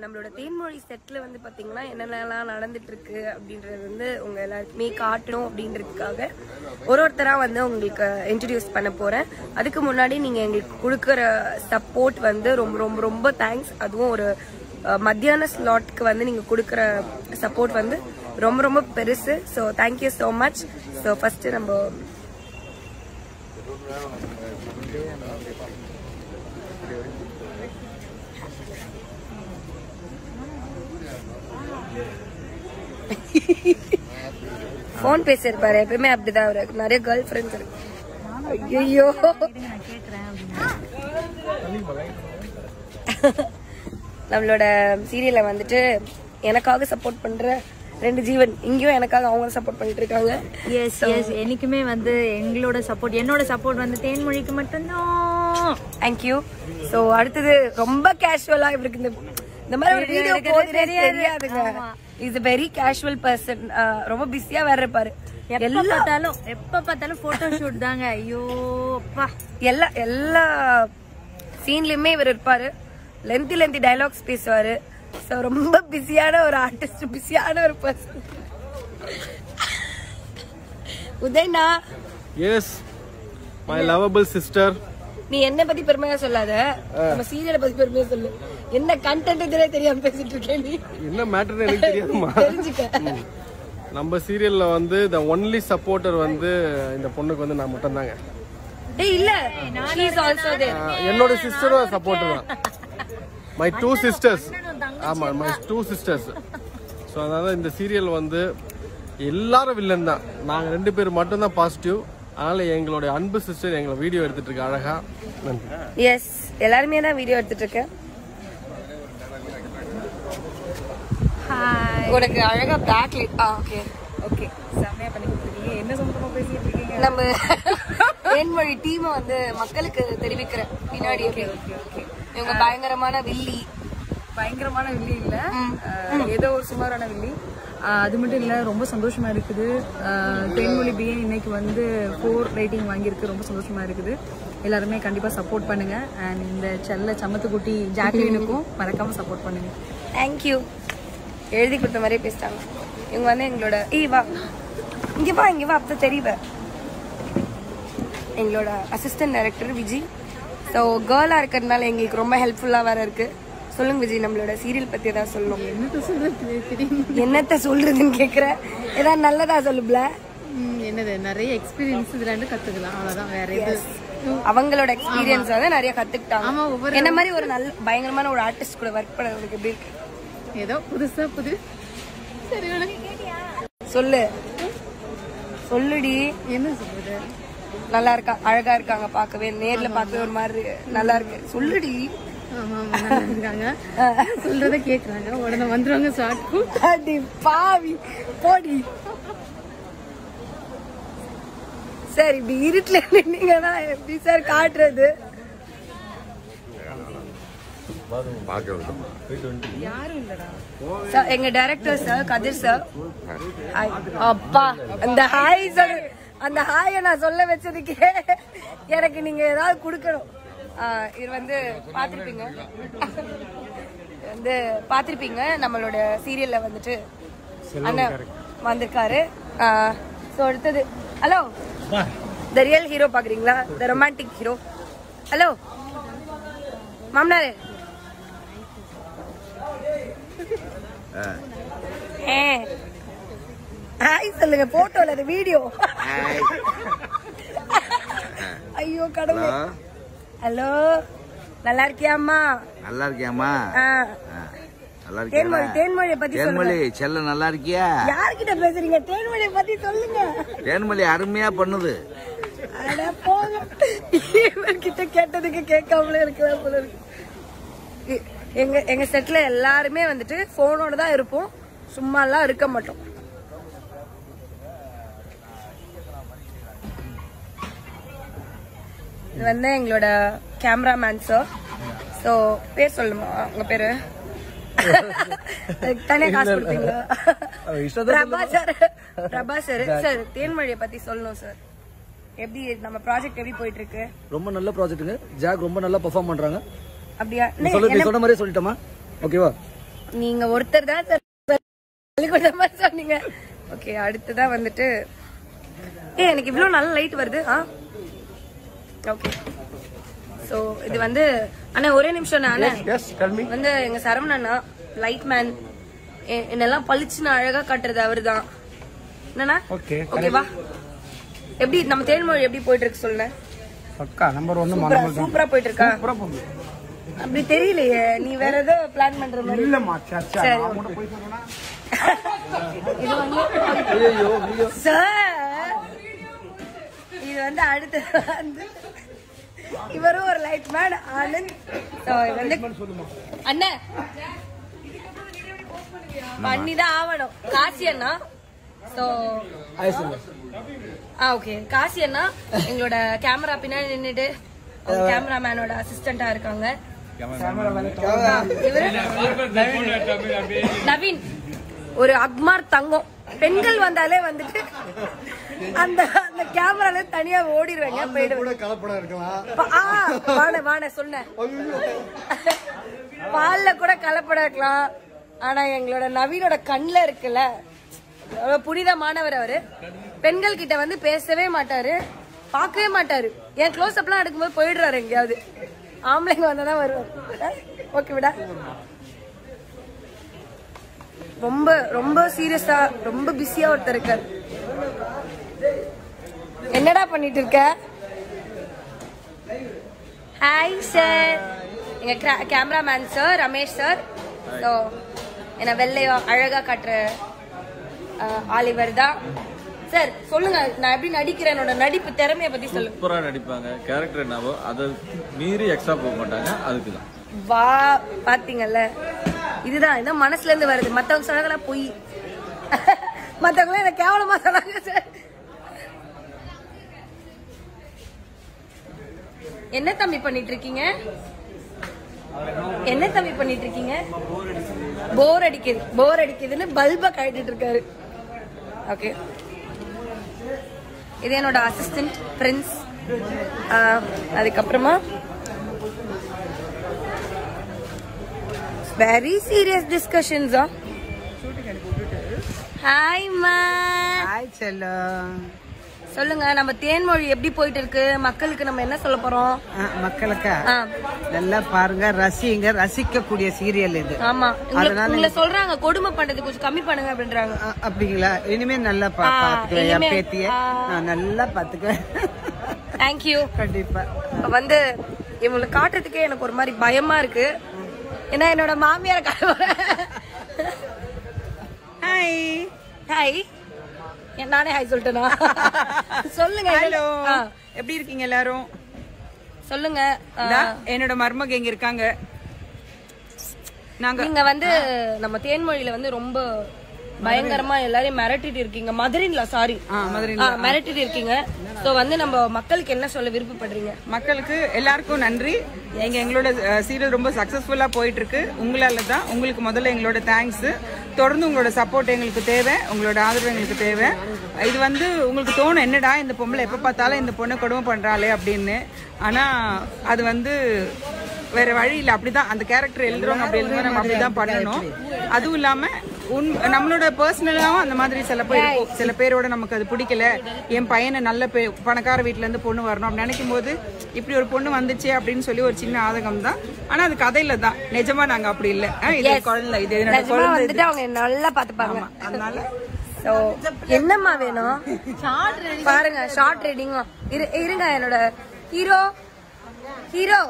நம்மளோட தேன்மொழி செட்ல வந்து பாத்தீங்கன்னா என்னென்னலாம் நடந்துட்டு இருக்கு அப்படின்றது வந்து உங்க எல்லாருக்குமே காட்டணும் அப்படின்றதுக்காக ஒரு ஒருத்தரா வந்து உங்களுக்கு இன்ட்ரடியூஸ் பண்ண போறேன் அதுக்கு முன்னாடி நீங்க எங்களுக்கு கொடுக்குற சப்போர்ட் வந்து ரொம்ப ரொம்ப ரொம்ப தேங்க்ஸ் அதுவும் ஒரு அஹ், மத்தியான ஸ்லாட்க்கு வந்து நீங்க கொடுக்குற சப்போர்ட் வந்து ரொம்ப ரொம்ப பெருசு so thank you so much so first நம்ம ஃபோன் பேசியிருப்பாரு எப்பயுமே அப்படிதான் அவரு நிறைய கேர்ள் ஃப்ரெண்ட்ஸ் இருக்கு ஐயோ நம்மளோட சீரியல்ல வந்துட்டு எனக்காக சப்போர்ட் பண்ற ரெண்டு ஜீவன் இங்கேயும் எனக்காக அவங்க சப்போர்ட் பண்ணிட்டு இருக்காங்க எஸ் எஸ் என்னைக்குமே வந்து எங்களோட சப்போர்ட் என்னோட சப்போர்ட் வந்து தேன்மொழிக்கு மட்டும்தான் தேங்க்யூ ஸோ அடுத்தது ரொம்ப கேஷுவலா இவருக்கு இந்த இந்த மாதிரி ஒரு வீடியோ எனக்கு போகுதுன்னே தெரியாது. தெரியாதுங்க ஆமா. இஸ் வெரி கேஷுவல் பர்சன் ரொம்ப பிஸியா வேற இருப்பாரு எப்ப பார்த்தாலும் எப்ப பார்த்தாலும் போட்டோ ஷூட் தாங்க ஐயோ அப்பா எல்லா எல்லா சீன்லயுமே இவர் இருப்பாரு லென்த்தி லென்த்தி டைலாக்ஸ் பேசுவாரு ஸோ ரொம்ப பிஸியான ஒரு ஆர்டிஸ்ட் பிஸியான ஒரு பர்சன் உதய்னா எஸ் மை லவபிள் சிஸ்டர் நீ என்ன பத்தி பெருமையா சொல்லாத நம்ம சீரியலை பத்தி பெருமையா சொல்லு என்ன கண்டென்ட் இதே தெரியாம பேசிட்டு இருக்கேன் நீ என்ன மேட்டர்னு எனக்கு தெரியாதுமா தெரிஞ்சுக்க நம்ம சீரியல்ல வந்து த ஒன்லி சப்போர்ட்டர் வந்து இந்த பொண்ணுக்கு வந்து நான் மட்டும்தாங்க டேய் இல்ல she is also there ஆஹ் என்னோட சிஸ்டரும் சப்போர்ட்டர் தான் மை டூ சிஸ்டர்ஸ் ஆமா மை டூ சிஸ்டர்ஸ் ஸோ அதனால இந்த சீரியல் வந்து எல்லாரும் வில்லன் தான் நாங்க ரெண்டு பேர் மட்டும்தான் பாசிட்டிவ் அதனால எங்களுடைய அன்பு சிஸ்டர் எங்களை வீடியோ எடுத்துட்டு இருக்கு அழகா நன்றி எஸ் எல்லாருமே தான் வீடியோ எடுத்துட்டு இருக்கேன் ஹாய் உனக்கு அழகா பேக் ஆ ஓகே ஓகே செம்மையா பண்ணி கொடுத்துருக்கீங்க என்ன சொந்தமா பேசிட்டு இருக்கீங்க நம்ம தேன்மொழி டீமை வந்து மக்களுக்கு தெரிவிக்கிறேன் பின்னாடி ஓகே ஓகே ஓகே இவங்க பயங்கரமான வில்லி பயங்கரமான வில்லி இல்ல அஹ், ஏதோ ஒரு சுமாரான வில்லி அஹ், அது மட்டும் இல்ல ரொம்ப சந்தோஷமா இருக்குது அஹ், தேன்மொழி பிஏ இன்னைக்கு வந்து ஃபோர் ரேட்டிங் வாங்கியிருக்கு ரொம்ப சந்தோஷமா இருக்குது எல்லாருமே கண்டிப்பா சப்போர்ட் பண்ணுங்க அண்ட் இந்த செல்ல சமத்துக்குட்டி ஜாக்லினுக்கும் மறக்காம சப்போர்ட் பண்ணுங்க தேங்க்யூ எழுதி கொடுத்த மாதிரியே பேசிட்டாங்க இவங்க வந்து எங்களோட ஏய் வா இங்க வா இங்க வா அப்ப தெரியவ எங்களோட அசிஸ்டன்ட் டைரக்டர் விஜய் ஸோ கேர்ளா இருக்கிறதுனால எங்களுக்கு ரொம்ப ஹெல்ப்ஃபுல்லா வேற இருக்கு சொல்லுங்க விஜய் நம்மளோட சீரியல் பத்தி ஏதாவது சொல்லணும் என்னத்த சொல்றதுன்னு கேக்குற ஏதாவது நல்லதா சொல்லுப்ல என்னது நிறைய எக்ஸ்பீரியன்ஸ் இதுல இருந்து கத்துக்கலாம் அவ்வளவுதான் வேற எது அவங்களோட எக்ஸ்பீரியன்ஸ் வந்து நிறைய கத்துக்கிட்டாங்க ஆமா, ஒவ்வொரு- என்ன மாதிரி ஒரு நல்ல பயங்கரமான ஒரு ஆர்டிஸ்ட் கூட ஒர்க் பண்ண உனக்கு எப்படி இருக்கு ஏதோ புதுசா புது சரி உனக்கு சொல்லு சொல்லுடி என்ன சொல்றது நல்லா இருக்கா அழகா இருக்காங்க பார்க்கவே நேர்ல பார்க்கவே ஒரு மாதிரி நல்லா இருக்கு சொல்லுடி ஆமா ஆமா நல்லா இருக்காங்க சொல்றத கேக்குறாங்க உடனே வந்துருவாங்க ஷார்ட் அடி பாவி போடி சரி இப்படி இருட்டுல நின்னீங்கன்னா எப்படி சார் காட்டுறது சார், எங்க director sir Kathir sir hi. அப்பா அந்த ஹாய் சார் அந்த ஹாயை நான் சொல்ல வச்சதுக்கே எனக்கு நீங்க ஏதாவது கொடுக்கணும் ஆ, இது வந்து பார்த்திருப்பீங்க இது வந்து பார்த்திருப்பீங்க நம்மளோட சீரியல்ல வந்துட்டு அண்ணன் வந்திருக்காரு ஸோ அடுத்தது ஹலோ த ரியல் ஹீரோ பாக்குறீங்களா த ரொமான்டிக் ஹீரோ ஹலோ மாமனாரு ஏ ஹாய் சொல்லுங்க போட்டோல அது வீடியோ ஐயோ கடவுளே ஹலோ நல்லா இருக்கியாம்மா நல்லா இருக்கியாம்மா ஆ. ஆ, நல்லா தேன்மொழி இருக்கியா தேன்மொழியை பத்தி சொல்லுங்க தேன்மொழி செல்ல நல்லா இருக்கியா யார்கிட்ட பேசுறீங்க தேன்மொழியை பத்தி சொல்லுங்க தேன்மொழி அருமையா பண்ணுது அட போங்க இவர்கிட்ட கேட்டதுக்கு கேட்காமலே இருக்கிற போல இருக்கு எ- எங்க எங்க செட்ல எல்லாருமே வந்துட்டு போனோட தான் இருப்போம் சும்மாலாம் இருக்க மாட்டோம் இது வந்து எங்களோட கேமராமேன் சார் ஸோ பேர் சொல்லுமா உங்க பேரு தனியா காசு கொடுப்பீங்களா Prabha sir Prabha sir sir தேன்மொழியை பத்தி சொல்லணும் சார் எப்படி நம்ம ப்ராஜெக்ட் எப்படி போயிட்டு இருக்கு ரொம்ப நல்ல ப்ராஜெக்ட்டுங்க ஜாக் ரொம்ப நல்லா பெர்ஃபார்ம் பண்றாங்க அப்படியா நீ சொல்ல நீ சொன்ன மாதிரியே சொல்லிட்டோமா ஓகேவா நீங்க ஒருத்தர் தான் சார் சொல்லிக் கொடுத்த மாதிரி சொன்னீங்க ஓகே அடுத்ததான் வந்துட்டு ஏ எனக்கு இவ்வளவு நல்ல லைட் வருது ஆ ஓகே சோ இது வந்து அண்ணா ஒரே நிமிஷம் அண்ணா எஸ் கல்மி வந்து எங்க சரவணண்ணா லைட் மேன் என்னெல்லாம் பளிச்சுன்னு அழகா காட்டுறது அவர்தான் என்னண்ணா Okay, ஓகேவா எப்படி நம்ம தேன்மொழி எப்படி போயிட்டு இருக்கு சொல்லுங்க பக்கா நம்பர் ஒன்னு சூப்பரா சூப்பரா போயிட்டு இருக்கா சூப்பரா போகுது அப்படி தெரியலையே நீ வேற ஏதோ பிளான் பண்ற மாதிரி இல்லம்மா சச்சா சரி. நான் கூட போய் சொன்னா இது வந்து சார் இது வந்து அடுத்து வந்து இவரும் ஒரு லைட் மேன் ஆனந்த் So, இது வந்து அண்ணன் பண்ணிதான் ஆகணும் காசி அண்ணா சோ ஆ ஓகே காசி அண்ணா எங்களோட கேமரா பின்னாடி நின்னுட்டு கேமராமேனோட அசிஸ்டண்டா இருக்காங்க ஆ, இவரு நவீன் ஒரு அக்மார் தங்கம் பெண்கள் வந்தாலே வந்துட்டு அந்த அந்த கேமரால தனியா ஓடிடுவாங்க போயிடுவேன் கலப்படம் இருக்கலாம் பா- ஆ, வாண வாண சொன்னேன் பால்ல கூட கலப்படம் இருக்கலாம் ஆனா எங்களோட நவீனோட கண்ணுல இருக்குல்ல அவ்வளவு புனிதமானவர் அவரு பெண்கள் கிட்ட வந்து பேசவே மாட்டாரு பார்க்கவே மாட்டாரு என் க்ளோஸ் அப்லாம் எடுக்கும்போது போயிடுறாரு எங்கேயாவது ஆம்பளைங்க வந்தாதான் வருவார் ஓகே விடா ரொம்ப ரொம்ப சீரியஸா ரொம்ப பிஸியா ஒருத்தர் இருக்காரு என்னடா பண்ணிட்டு இருக்க ஹாய் சார் எங்க cameraman sir Ramesh sir so என்ன வெள்ளையோ அழகா காட்டுற அஹ், ஆலிவர் தான் சார் சொல்லுங்க நான் எப்படி நடிக்கிறேன் என்னோட நடிப்பு திறமைய பத்தி சொல்லுங்க சூப்பராக நடிப்பாங்க கேரக்டர் என்னவோ அதை மீறி எக்ஸ்ட்ரா போக மாட்டாங்க அதுக்கு தான் வா பாத்தீங்கல்ல இதுதான் இதான் மனசுல இருந்து வருது மத்தவங்க சொன்னாங்களா பொய் மத்தவங்க என்ன கேவலமா சொன்னாங்க சார் என்ன தம்பி பண்ணிட்டு இருக்கீங்க என்ன தம்பி பண்ணிட்டு இருக்கீங்க போர் அடிக்குது போர் அடிக்குதுன்னு பல்ப கழட்டிட்டு இருக்காரு ஓகே இது என்னோட அசிஸ்டன்ட் பிரின்ஸ் அதுக்கப்புறமா வெரி சீரியஸ் டிஸ்கஷன்ஸா ஹாய் மா ஹாய் செல்லம் சொல்லுங்க நம்ம தேன்மொழி எப்படி போயிட்டு இருக்கு மக்களுக்கு நம்ம என்ன சொல்ல போறோம் மக்களுக்கா ஆ, நல்லா பாருங்க ரசிங்க ரசிக்கக்கூடிய சீரியல் இது ஆமா உங்களை- அதனால- உங்களை சொல்றாங்க கொடுமை பண்றது கொஞ்சம் கம்மி பண்ணுங்க அப்படின்றாங்க அ- அப்படிங்களா இனிமே நல்லா பா- ஆ, பாத்துக்குவேன் என் இனிமே- பேத்திய ஆ. நான் நல்லா பாத்துக்குவேன் தேங்க்யூ கண்டிப்பா வந்து இவங்களை காட்டுறதுக்கே எனக்கு ஒரு மாதிரி பயமா இருக்கு ஏன்னா என்னோட மாமியார் ஹாய் ஹாய் நானே ஹாய் சொல்லிட்டேனா சொல்லுங்க ஹலோ ஆ, எப்படி இருக்கீங்க எல்லாரும் சொல்லுங்க ஆ, இந்தா, என்னோட மருமக இங்க இருக்காங்க நாங்க நீங்க வந்து நம்ம தேன்மொழியில வந்து ரொம்ப பயங்கரமா எல்லாரையும் மிரட்டிட்டு இருக்கீங்க மதுரைல சாரி மிரட்டிட்டு இருக்கீங்க சோ வந்து நம்ம மக்களுக்கு என்ன சொல்ல விருப்பப்படுறீங்க மக்களுக்கு எல்லாருக்கும் நன்றி எங்க எங்களோட சீரியல் ரொம்ப சக்சஸ்ஃபுல்லா போயிட்டு இருக்கு உங்களால தான் உங்களுக்கு முதல்ல எங்களோட தேங்க்ஸ் தொடர்ந்து உங்களோட சப்போர்ட் எங்களுக்கு தேவை உங்களோட ஆதரவு எங்களுக்கு தேவை இது வந்து உங்களுக்கு தோணும் என்னடா இந்த பொம்பளை எப்ப பார்த்தாலும் இந்த பொண்ணை கொடுமை பண்றாளே அப்படின்னு ஆனா அது வந்து வேற வழி இல்லை அப்படிதான் அந்த கேரக்டர் எழுதுறோம் அப்படி எழுதுறோம் நம்ம அப்படிதான் பண்ணணும் அதுவும் இல்லாம உன் நம்மளோட பர்சனலாவும் அந்த மாதிரி சில பேர் இருக்கும் சில பேரோட நமக்கு அது பிடிக்கல என் பையனை நல்ல பே பணக்கார வீட்ல இருந்து பொண்ணு வரணும் அப்படின்னு நினைக்கும் போது இப்படி ஒரு பொண்ணு வந்துச்சு அப்படின்னு சொல்லி ஒரு சின்ன ஆதகம் தான் ஆனா அது கதையில தான் நிஜமா நாங்க அப்படி இல்ல ஆ, இது குழந்தை இது என்னோட நிஜமா குழந்தை இது. வந்துட்டு அவங்க நல்லா பாத்துப்பாங்க அதனால So, என்னம்மா வேணும் பாருங்க ஷார்ட் ரீடிங் இருங்க என்னோட ஹீரோ ஹீரோ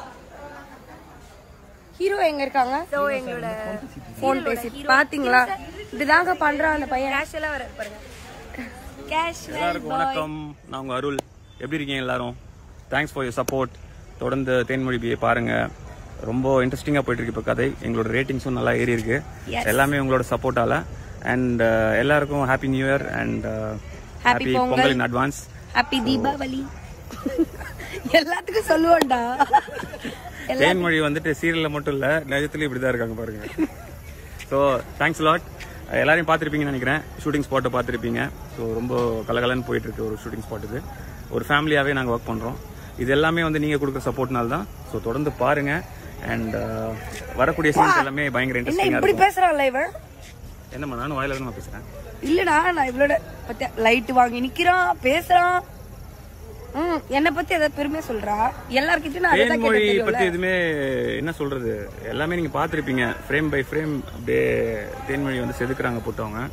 ஹீரோ எங்க இருக்காங்க சோ எங்களோட போன் பேசி பாத்தீங்களா இதுதாங்க பண்றான் அந்த பையன் கேஷுவலா வர பாருங்க கேஷுவல் எல்லாருக்கும் வணக்கம் நான் உங்க அருள் எப்படி இருக்கீங்க எல்லாரும் தேங்க்ஸ் ஃபார் யூர் சப்போர்ட் தொடர்ந்து தேன்மொழி பிஏ பாருங்க ரொம்ப இன்ட்ரெஸ்டிங்கா போயிட்டு இருக்கு இப்போ கதை எங்களோட ரேட்டிங்ஸும் நல்லா ஏறி இருக்கு எல்லாமே உங்களோட சப்போர்ட்டால அண்ட் எல்லாருக்கும் happy new year and happy Pongal. Pongal in advance happy Deepavali எல்லாத்துக்கும் சொல்லுவோம்டா எல்லா- தேன்மொழி வந்துட்டு சீரியல்ல மட்டும் இல்ல நிஜத்துலயும் இப்படிதான் இருக்காங்க பாருங்க ஸோ தேங்க்ஸ் லாட் எல்லாரையும் பார்த்துருப்பீங்கன்னு நினைக்கிறேன் ஷூட்டிங் ஸ்பாட்டை பார்த்துருப்பீங்க ஸோ ரொம்ப கலகலன்னு போயிட்டு இருக்கு ஒரு ஷூட்டிங் ஸ்பாட் இது ஒரு ஃபேமிலியாவே நாங்கள் ஒர்க் பண்றோம் இது எல்லாமே வந்து நீங்க கொடுக்குற சப்போர்ட்னால தான் ஸோ தொடர்ந்து பாருங்க அண்ட் வரக்கூடிய சீன்ஸ் எல்லாமே பயங்கர என்ன இன்ட்ரெஸ்டிங்கா இப்படி இருக்கும் பேசுறான்ல இவன் என்னம்மா நானும் வாயில தான் பேசுறேன் இல்லடா நான் இவளோட பத்தியா லைட் வாங்கி நிக்கிறான் பேசுறான் ம் என்ன பத்தி ஏதாவது பெருமையா சொல்றா எல்லார்கிட்டயும் நான் அதான் தேன்மொழி கேட்டேன் பத்தி தெரியும்ல? எதுவுமே என்ன சொல்றது எல்லாமே நீங்க பாத்திருப்பீங்க ஃப்ரேம் பை ஃப்ரேம் அப்படியே தேன்மொழி வந்து செதுக்குறாங்க போட்டவங்க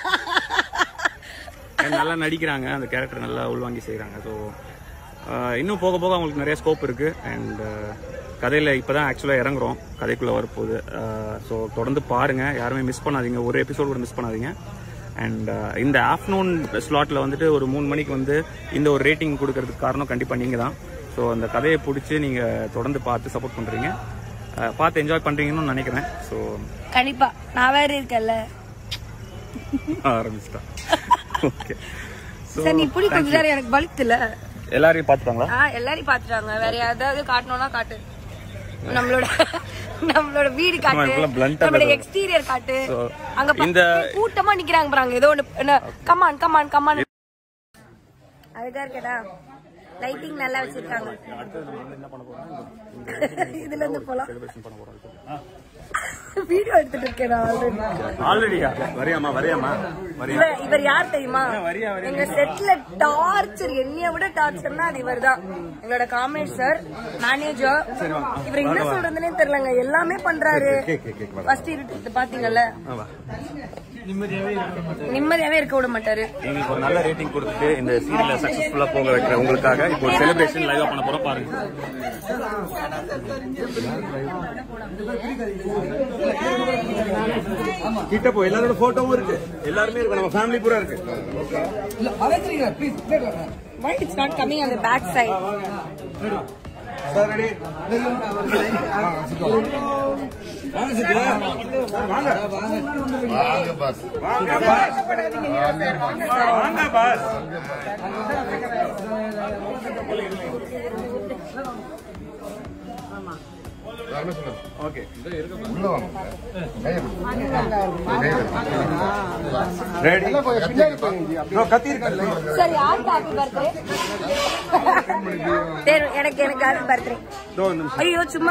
And நல்லா நடிக்கிறாங்க அந்த கேரக்டர் நல்லா உள்வாங்கி செய்றாங்க ஸோ இன்னும் போக போக அவங்களுக்கு நிறைய ஸ்கோப் இருக்கு அண்ட் கதையில இப்பதான் ஆக்சுவலா இறங்குறோம் கதைக்குள்ள வரப்போகுது ஸோ தொடர்ந்து பாருங்க யாருமே மிஸ் பண்ணாதீங்க ஒரு எபிசோட் கூட மிஸ் பண்ணாதீங்க அண்ட் இந்த ஆஃப்டர்நூன் ஸ்லாட்ல வந்துட்டு ஒரு மூணு மணிக்கு வந்து இந்த ஒரு ரேட்டிங் கொடுக்கறதுக்கு காரணம் கண்டிப்பா நீங்க தான் ஸோ அந்த கதையை பிடிச்சி நீங்க தொடர்ந்து பார்த்து சப்போர்ட் பண்றீங்க அஹ், பார்த்து என்ஜாய் பண்றீங்கன்னு நினைக்கிறேன் ஸோ கண்டிப்பா நான் வேற இருக்கேன்ல ஆரம்பிச்சிட்டா ஓகே சரி நீ இப்படி கொஞ்ச நேரம் எனக்கு பலித்துல எல்லாரையும் பார்த்துட்டாங்களா ஆ எல்லாரையும் பாத்துட்டாங்க வேற யாராவது காட்டணும்னா காட்டு நம்மளோட நம்மளோட வீடு காட்டு இப்பெல்லாம் blunt ஆ நம்மளோட பேசுறது. எக்ஸ்டீரியர் காட்டு So, அங்க பா- இந்த- கூட்டமா நிக்கிறாங்க பாருங்க ஏதோ ஒண்ணு கமான் கமான் கமான் அழகா இருக்கடா லைட்டிங் நல்லா வச்சிருக்காங்க இதுல இருந்து போலாம் வீடியோ எடுத்துட்டு இருக்கேன் நான் already. ஆல்ரெடியா வரியாமா வரியாமா வரியா இவர் இவர் யார் தெரியுமா எங்க செட்ல டார்ச்சர் என்னைய விட டார்ச்சர்னா அது இவர் தான் எங்களோட காமெடி சார் மேனேஜர் இவர் என்ன சொல்றதுன்னே தெரியலங்க எல்லாமே பண்றாரு ஃபர்ஸ்ட் இருட்டு பாத்தீங்கல்ல நிம்மதியாவே இருக்க விட மாட்டாரு எங்களுக்கு ஒரு நல்ல ரேட்டிங் கொடுத்துட்டு இந்த சீரியலை சக்சஸ்ஃபுல்லா போக வைக்கிற உங்களுக்காக இப்போ ஒரு செலிப்ரேஷன் லைவா பண்ண போறோம் பாருங்க கிட்ட போ எல்லாரோட போட்டோவும் இருக்கு எல்லாருமே இருக்கு நம்ம ஃபேமிலி பூரா இருக்கு Why it's not coming on the back side? Sir ready வாங்க பாஸ் வாங்க பாஸ் வாங்க பாஸ் ஓகே உள்ள வாங்க கையை ரெடி ப்ரோ கத்தி இருக்கு சரி யாருக்கு ஹாப்பி பர்த்டே எனக்கு எனக்கு ஹாப்பி பர்த்டே இதோ ஒரு நிமிஷம் ஐயோ சும்மா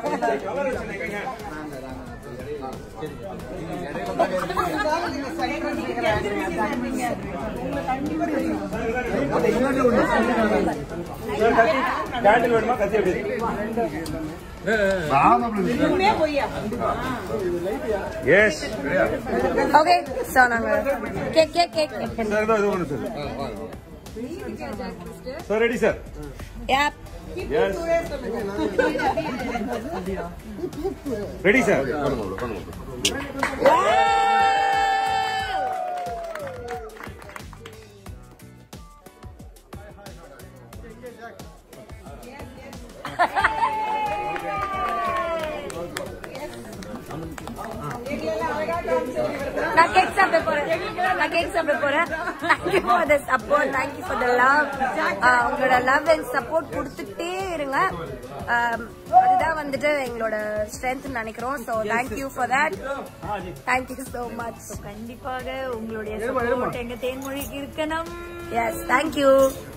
கேண்டில் வேணுமா கத்தி எப்படி எஸ் ஓகே சோ நாங்க கேக் கேக் கேக் சார் இதோ இது ஒன்று sir sir ready sir yup yes ready sir நான் கேக் சாப்பிட போறேன் நான் கேக் சாப்பிட போறேன் thank you for the support thank you for the love உங்களோட லவ் அண்ட் சப்போர்ட் கொடுத்துட்டே இருங்க Um, அதுதான் வந்துட்டு எங்களோட ஸ்ட்ரென்த் நினைக்கிறோம் so thank you for that thank you so much கண்டிப்பாக உங்களுடைய support எங்க தேன்மொழிக்கு இருக்கணும் எஸ் தேங்க்யூ